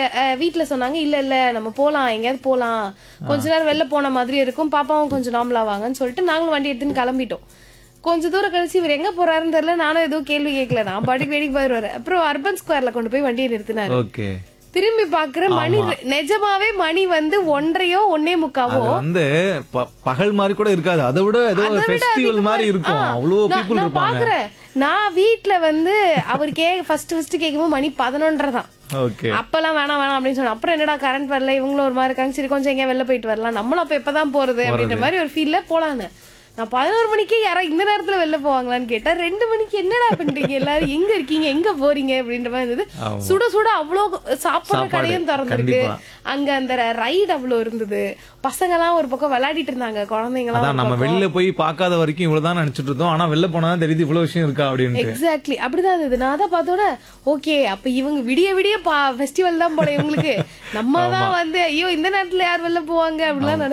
அஹ், வீட்ல சொன்னாங்க இல்ல இல்ல நம்ம போலாம் எங்கேயாவது போலாம் கொஞ்ச நேரம் வெளில போன மாதிரி இருக்கும் பாப்பாவும் கொஞ்சம் நார்மலா வாங்கன்னு சொல்லிட்டு நாங்களும் வண்டி எடுத்துன்னு கிளம்பிட்டோம் கொஞ்ச தூரம் கழிச்சு இவர் எங்க போறாருன்னு தெரியல நானும் எதுவும் கேள்வி கேட்கல நான் பாட்டுக்கு வேடிக்கை போயிடுவாரு அப்புறம் அர்பன் ஸ்கொயர்ல கொண்டு போய் வண்டியை நிறுத்தினாரு ஓகே திரும்பி பாக்குற மணி நிஜமாவே மணி வந்து ஒன்றையோ ஒன்னே முக்காவோ அது வந்து ப- பகல் மாதிரி கூட இருக்காது அதை விட ஏதோ அதை விட ஃபெஸ்டிவல் அதிகமா- மாதிரி இருக்கும் ஆ, அவ்வளவு நான்- பீப்புள் நான் இருப்பாங்க பாக்குறேன் நான் வீட்ல வந்து அவர் கே ஃபர்ஸ்ட் ஃபர்ஸ்ட் கேட்கும்போது மணி பதினொன்றரை தான் ஓகே அப்பெல்லாம் வேணாம் வேணாம் அப்படின்னு சொன்னேன் அப்புறம் என்னடா கரண்ட் வரல இவங்களும் ஒரு மாதிரி இருக்காங்க சரி கொஞ்சம் எங்கேயா வெளில போயிட்டு வரலாம் நம்மளும் அப்ப எப்பதான் போறது அப்படின்ற மாதிரி ஒரு ஃபீல்ல போலான்னு நான் பதினோரு மணிக்கே யாரா இந்த நேரத்துல வெளில போவாங்களான்னு கேட்டா ரெண்டு மணிக்கு என்னடா பண்றீங்க எல்லாரும் எங்க இருக்கீங்க எங்க போறீங்க அப்படின்ற மாதிரி இருந்தது ஆமா. சுட சுட அவ்வளோ சாப்பிடுற சாப்பாடு, கடையும் திறந்துருக்கு கண்டிப்பா. அங்க அந்த ரைடு அவ்வளோ இருந்தது பசங்க எல்லாம் ஒரு பக்கம் விளையாடிட்டு இருந்தாங்க குழந்தைங்க எல்லாம் அதான் நம்ம வெளில போய் பார்க்காத வரைக்கும் இவ்வளவுதான் நினைச்சிட்டு இருந்தோம் ஆனா வெளில போனா தான் தெரியுது இவ்வளவு விஷயம் இருக்கா அப்படின்ட்டு எக்ஸாக்ட்லி அப்படிதான் இருந்தது நான் அதை பார்த்தோட ஓகே அப்ப இவங்க விடிய விடிய ஃபெஸ்டிவல் தான் போல இவங்களுக்கு நம்ம தான் வந்து ஐயோ இந்த நேரத்துல யார் வெளில போவாங்க அப்படிலாம்